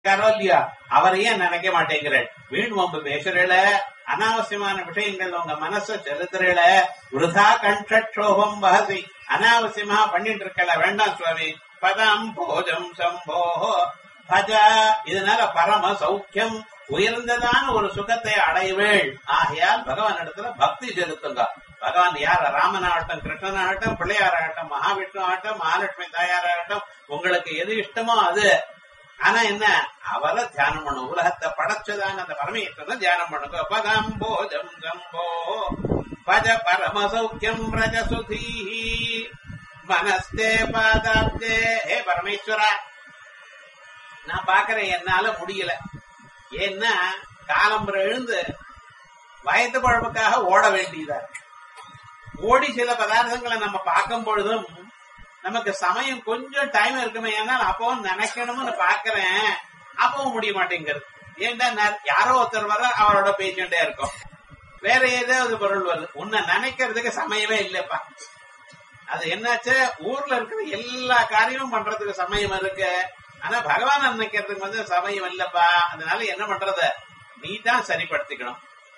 இருக்காரோ இல்லையா அவரையே நினைக்க மாட்டேங்கிறேன் வீண் வம்பு பேசுறேல அனாவசியமான விஷயங்கள் உங்க மனச செலுத்துறேல விருதா கண்டோகம் வகசி அனாவசியமா பண்ணிட்டு இருக்கல வேண்டாம் சுவாமி பதம் போஜம் சம்போ பஜ இதனால பரம சௌக்கியம் உயர்ந்ததான ஒரு சுகத்தை அடைவேள் ஆகையால் பகவான் இடத்துல பக்தி செலுத்துங்க பகவான் யார் ராமனாகட்டும் கிருஷ்ணனாகட்டும் பிள்ளையாராகட்டும் மகாவிஷ்ணு ஆகட்டும் மகாலட்சுமி தாயாராகட்டும் உங்களுக்கு எது இஷ்டமோ அது ஆனா என்ன அவரை தியானம் பண்ணும் உலகத்தை படைச்சதான அந்த பரமேஸ்வரனை தியானம் பண்ணுங்க பதம் போஜம் சம்போ பஜ பரம சௌக்கியம் ரஜசுதீ மனஸ்தே பாதாப்தே ஹே பரமேஸ்வரா நான் பாக்குறேன் என்னால முடியல ஏன்னா காலம்புற எழுந்து வயது பழப்புக்காக ஓட வேண்டியதா இருக்கு ஓடி சில பதார்த்தங்களை நம்ம பார்க்கும் பொழுதும் நமக்கு சமயம் கொஞ்சம் டைம் இருக்குமே ஏன்னால் அப்பவும் நினைக்கணும்னு பாக்குறேன் அப்பவும் முடிய மாட்டேங்கிறது ஏன்டா ந- யாரோ ஒருத்தர் வர அவரோட பேசிட்டே இருக்கும் வேற ஏதாவது பொருள் வருது உன்னை நினைக்கிறதுக்கு சமயமே இல்லப்பா அது என்னாச்சு ஊர்ல இருக்கிற எல்லா காரியமும் பண்றதுக்கு சமயம் இருக்கு ஆனா பகவான் நினைக்கிறதுக்கு வந்து சமயம் இல்லப்பா அதனால என்ன பண்றது நீ தான் சரிப்படுத்திக்கணும்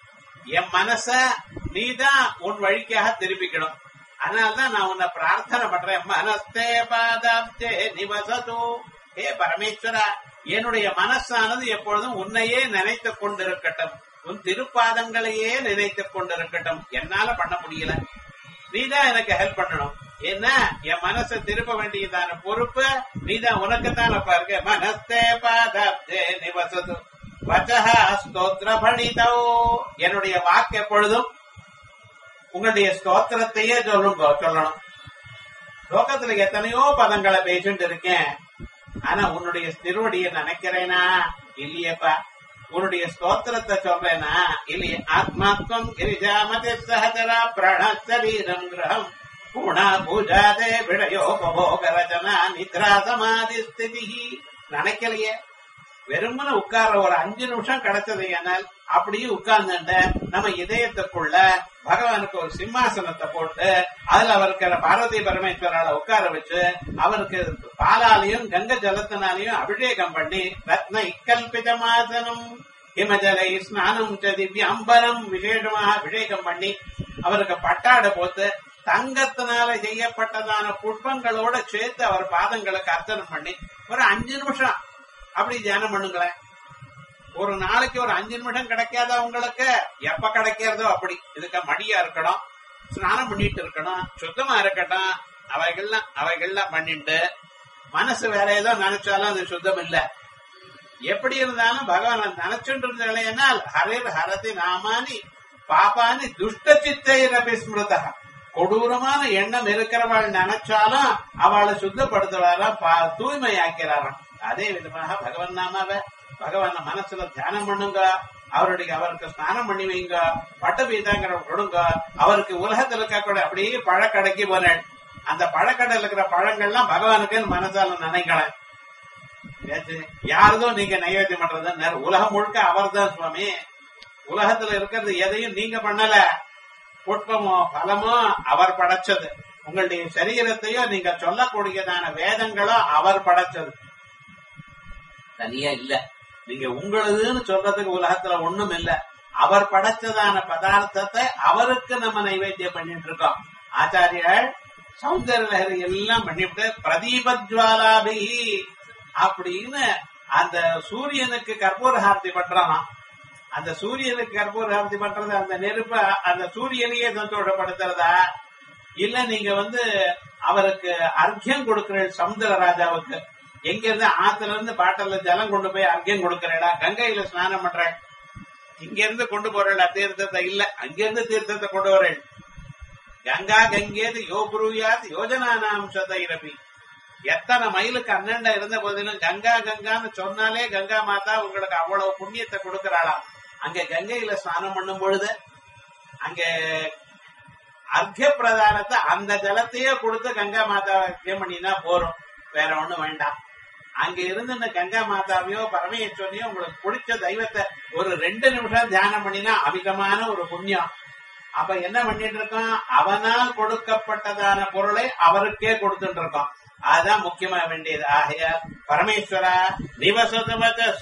என் மனச நீ தான் உன் வழிக்காக திருப்பிக்கணும் அதனால்தான் நான் உன்னை பிரார்த்தனை பண்றேன் மனஸ்தே பாதாப்தே நிவசது ஹே பரமேஸ்வரா என்னுடைய மனசானது எப்பொழுதும் உன்னையே நினைத்துக் கொண்டிருக்கட்டும் உன் திருப்பாதங்களையே நினைத்துக் கொண்டிருக்கட்டும் என்னால பண்ண முடியல நீதான் எனக்கு ஹெல்ப் பண்ணணும் ஏன்னா என் மனசை திருப்ப வேண்டியதான பொறுப்பு நீதான் உனக்குத்தான் அப்ப இருக்க மனஸ்தே பாதப்தே நிவசது வச்சஹ ஸ்தோத்திர பணிதோ என்னுடைய வாக்கு எப்பொழுதும் உங்களுடைய ஸ்தோத்திரத்தையே சொல்லுங்க சொல்லணும் லோகத்துல எத்தனையோ பதங்களை பேசிட்டு இருக்கேன் ஆனா உன்னுடைய திருவடியை நினைக்கிறேனா இல்லையேப்பா உன்னுடைய ஸ்தோத்திரத்தை சொல்றேனா இல்லையே ஆத்மாத்மம் கிரிஜாமதி சஹஜரா பிரண சரீரம் கிரகம் பூணா பூஜாதே விடயோபோக ரச்சனா நித்ரா சமாதி ஸ்திதி நினைக்கலையே வெறுமன உட்கார ஒரு அஞ்சு நிமிஷம் கிடைச்சது ஆனால் அப்படியே உட்கார்ந்துட்ட நம்ம இதயத்துக்குள்ள பகவானுக்கு ஒரு சிம்மாசனத்தை போட்டு அதுல அவருக்கு பார்வதி பரமேஸ்வரால உட்கார வச்சு அவருக்கு பாலாலையும் கங்க ஜலத்தினாலையும் அபிஷேகம் பண்ணி ரத்ன இக்கல்பிதமாசனம் ஹிமஜலை ஸ்நானம் ச திவ்யாம்பரம் விசேஷமாக அபிஷேகம் பண்ணி அவருக்கு பட்டாடை போட்டு தங்கத்தினால செய்யப்பட்டதான புஷ்பங்களோட சேர்த்து அவர் பாதங்களுக்கு அர்ச்சனம் பண்ணி ஒரு அஞ்சு நிமிஷம் அப்படி தியானம் பண்ணுங்களேன் ஒரு நாளைக்கு ஒரு அஞ்சு நிமிஷம் கிடைக்காதா உங்களுக்கு எப்ப கிடைக்கிறதோ அப்படி இதுக்கு மடியா இருக்கணும் ஸ்நானம் பண்ணிட்டு இருக்கணும் சுத்தமா இருக்கட்டும் அவைகள்லாம் அவைகள்லாம் பண்ணிட்டு மனசு வேற ஏதோ நினைச்சாலும் அது சுத்தம் இல்ல எப்படி இருந்தாலும் பகவான் நினைச்சுட்டு இருந்தேனால் ஹரிர் ஹரதி நாமானி பாபானி துஷ்ட சித்தைரபி ஸ்மிருதா கொடூரமான எண்ணம் இருக்கிறவள் நினைச்சாலும் அவளை சுத்தப்படுத்துவாராம் பா- தூய்மையாக்கிறாராம் அதே விதமாக பகவன் நாமாவ பகவான மனசுல தியானம் பண்ணுங்க அவருடைய அவருக்கு ஸ்நானம் பண்ணி வைங்க பட்டு பீதாங்கிற கொடுங்க அவருக்கு உலகத்துல இருக்கக்கூடிய அப்படியே பழக்கடைக்கு போனேன் அந்த பழக்கடையில் இருக்கிற பழங்கள்லாம் பகவானுக்கு மனசால நினைக்கலாம் ஏச்சு, யாரதோ நீங்க நைவேத்தியம் பண்றது உலகம் முழுக்க அவர்தான் சுவாமி உலகத்துல இருக்கிறது எதையும் நீங்க பண்ணல புட்பமோ பலமோ அவர் படைச்சது உங்களுடைய சரீரத்தையோ நீங்க சொல்லக்கூடியதான வேதங்களோ அவர் படைச்சது தனியா இல்ல நீங்க உங்களுதுன்னு சொல்றதுக்கு உலகத்துல ஒண்ணும் இல்ல அவர் படைச்சதான பதார்த்தத்தை அவருக்கு நம்ம நைவேத்தியம் பண்ணிட்டு இருக்கோம் ஆச்சாரியால் சௌந்தர லஹரி எல்லாம் பண்ணிவிட்டு பிரதீபஜ்வாலாபி அப்படின்னு அந்த சூரியனுக்கு கற்பூர ஹாரதி பண்றானா அந்த சூரியனுக்கு கற்பூர ஹாரதி பண்றது அந்த நெருப்ப அந்த சூரியனையே சந்தோஷப்படுத்துறதா இல்ல நீங்க வந்து அவருக்கு அர்க்கியம் கொடுக்கிற சமுத்திர ராஜாவுக்கு எங்க இருந்து ஆத்துல இருந்து பாட்டில ஜலம் கொண்டு போய் அர்க்கியம் கொடுக்கறடா கங்கையில ஸ்நானம் பண்றேன் இங்க இருந்து கொண்டு போறேடா தீர்த்தத்தை இல்ல அங்க இருந்து தீர்த்தத்தை கொண்டு வரேன் கங்கா கங்கேது யோ புருயாத் யோஜனானாம் சதைரபி எத்தனை மைலுக்கு அண்ணண்டா இருந்த போதிலும் கங்கா கங்கான்னு சொன்னாலே கங்கா மாதா உங்களுக்கு அவ்வளவு புண்ணியத்தை கொடுக்கறாளாம் அங்க கங்கையில ஸ்நானம் பண்ணும் பொழுது அங்க அர்க்க பிரதானத்தை அந்த ஜலத்தையே கொடுத்து கங்கா மாதாவை அர்க்கியம் பண்ணினா போறோம் வேற ஒண்ணும் வேண்டாம் அங்க இருந்து இந்த கங்கா மாதாவையோ பரமேஸ்வரனையோ உங்களுக்கு பிடிச்ச தெய்வத்தை ஒரு ரெண்டு நிமிஷம் தியானம் பண்ணினா அமிதமான ஒரு புண்ணியம் அப்ப என்ன பண்ணிட்டு இருக்கோம் அவனால் கொடுக்கப்பட்டதான பொருளை அவருக்கே கொடுத்துட்டு இருக்கோம் அதுதான் முக்கியமா வேண்டியது ஆகையால் பரமேஸ்வரா நிவசதுவத